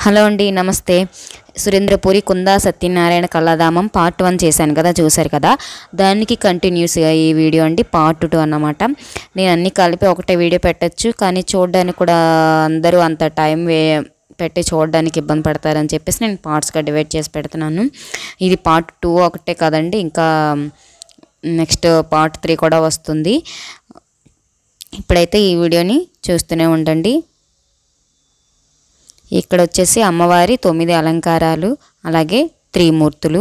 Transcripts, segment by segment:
hello అండి నమస్తే Surendrapuri Kunda Satyanarayana Kaladhamam part one చేశాను కదా చూశారు కదా దానికి కంటిన్యూస్గా ఈ వీడియో అండి పార్ట్ టూ అన్నమాట నేను అన్నీ కలిపి ఒకటే వీడియో పెట్టచ్చు కానీ చూడడానికి కూడా అందరూ అంత టైం వే పెట్టి చూడడానికి ఇబ్బంది పడతారని చెప్పేసి నేను పార్ట్స్గా డివైడ్ చేసి పెడుతున్నాను ఇది పార్ట్ టూ ఒకటే కదండి ఇంకా నెక్స్ట్ పార్ట్ త్రీ కూడా వస్తుంది ఇప్పుడైతే ఈ వీడియోని చూస్తూనే ఉండండి ఇక్కడ వచ్చేసి అమ్మవారి తొమ్మిది అలంకారాలు అలాగే త్రిమూర్తులు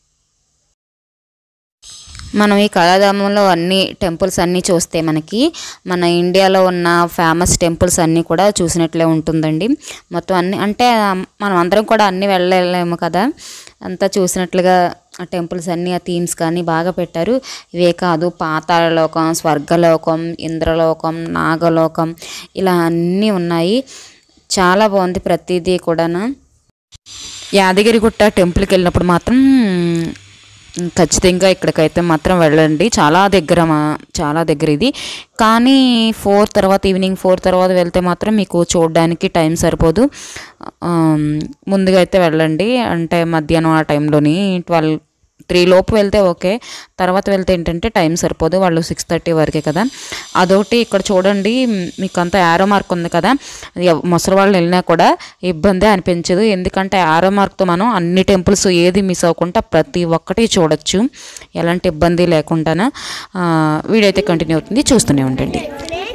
మనం ఈ కళాధామంలో అన్ని టెంపుల్స్ అన్నీ చూస్తే మనకి మన ఇండియాలో ఉన్న ఫేమస్ టెంపుల్స్ అన్నీ కూడా చూసినట్లే ఉంటుందండి మొత్తం అన్ని అంటే మనం అందరం కూడా అన్నీ వెళ్ళలేము కదా అంతా చూసినట్లుగా ఆ టెంపుల్స్ అన్నీ ఆ థీమ్స్ కానీ బాగా పెట్టారు ఇవే కాదు పాతాళలోకం స్వర్గలోకం ఇంద్రలోకం నాగలోకం ఇలా అన్నీ ఉన్నాయి చాలా బాగుంది ప్రతిదీ కూడాను యాదగిరిగుట్ట టెంపుల్కి వెళ్ళినప్పుడు మాత్రం ఖచ్చితంగా ఇక్కడికైతే మాత్రం వెళ్ళండి చాలా దగ్గర మా చాలా దగ్గర ఇది కానీ ఫోర్ తర్వాత ఈవినింగ్ ఫోర్ తర్వాత వెళ్తే మాత్రం మీకు చూడడానికి టైం సరిపోదు ఆమ్, ముందుగా అయితే వెళ్ళండి అంటే మధ్యాహ్నం ఆ టైంలోని ట్వెల్వ్ త్రీ లోపు వెళ్తే ఓకే తర్వాత వెళ్తే ఏంటంటే టైం సరిపోదు వాళ్ళు సిక్స్ థర్టీ వరకే కదా అదొకటి ఇక్కడ చూడండి మీకు అంతా యారో మార్క్ ఉంది కదా అది ఎవ- ముసలి వాళ్ళు వెళ్ళినా కూడా ఇబ్బంది అనిపించదు ఎందుకంటే యారో మార్క్తో మనం అన్ని టెంపుల్స్ ఏది మిస్ అవ్వకుండా ప్రతి ఒక్కటి చూడొచ్చు ఎలాంటి ఇబ్బంది లేకుండా వీడియో అయితే కంటిన్యూ అవుతుంది చూస్తూనే ఉండండి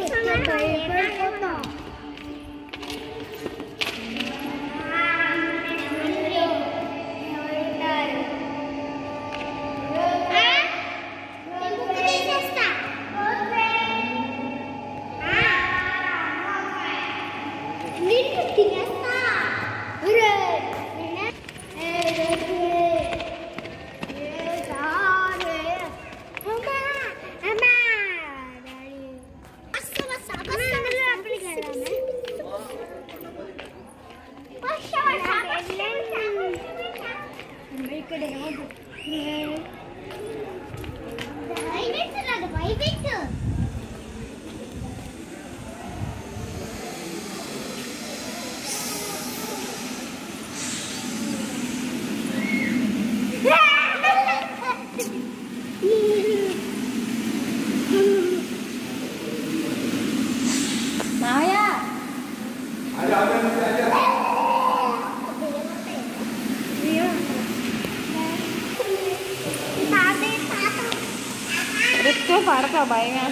పడతా భయం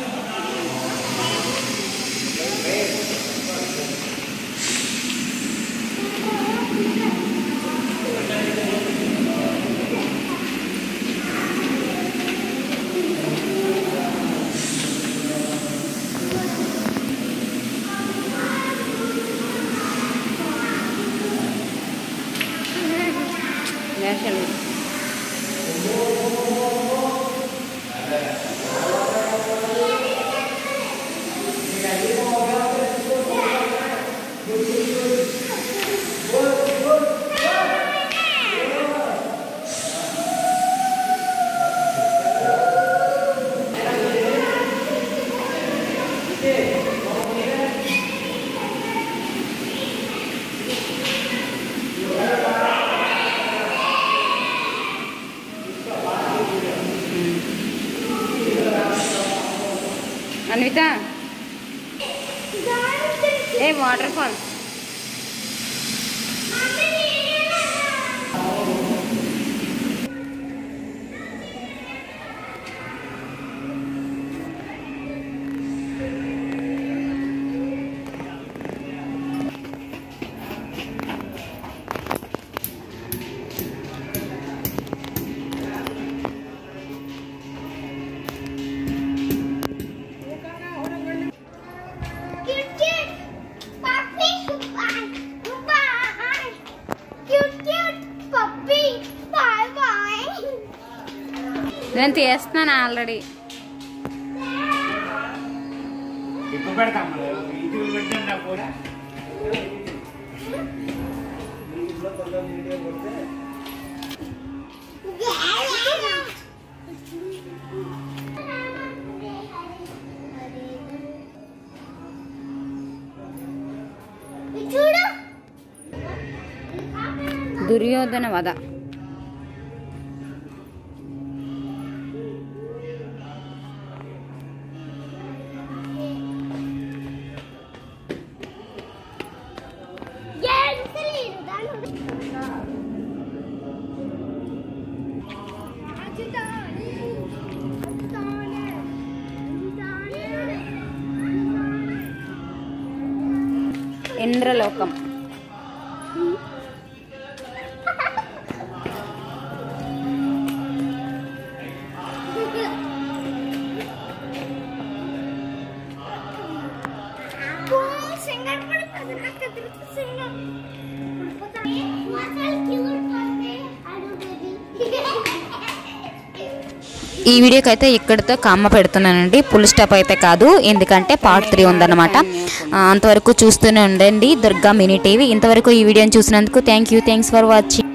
అన్విత ఏ వాటర్ ఫాల్ నేను తీస్తున్నాను ఆల్రెడీ ఇప్పుడు పెడతాం ఇది పెట్టండి నా ఫోన్ చూడు దుర్యోధన వధ ఇంద్రలోకం సింగర్ పడుతుంది నాకు ఎదురు సింగర్ అసలు క్యూట్ పడితే అడుగుది ఈ వీడియోకి అయితే ఇక్కడితో కమ్మ పెడుతున్నానండి ఫుల్ స్టాప్ అయితే కాదు ఎందుకంటే పార్ట్ త్రీ ఉందన్నమాట ఆ, అంతవరకు చూస్తూనే ఉండండి దుర్గా మినీ టీవీ ఇంతవరకు ఈ వీడియోని చూసినందుకు thank you thanks for watching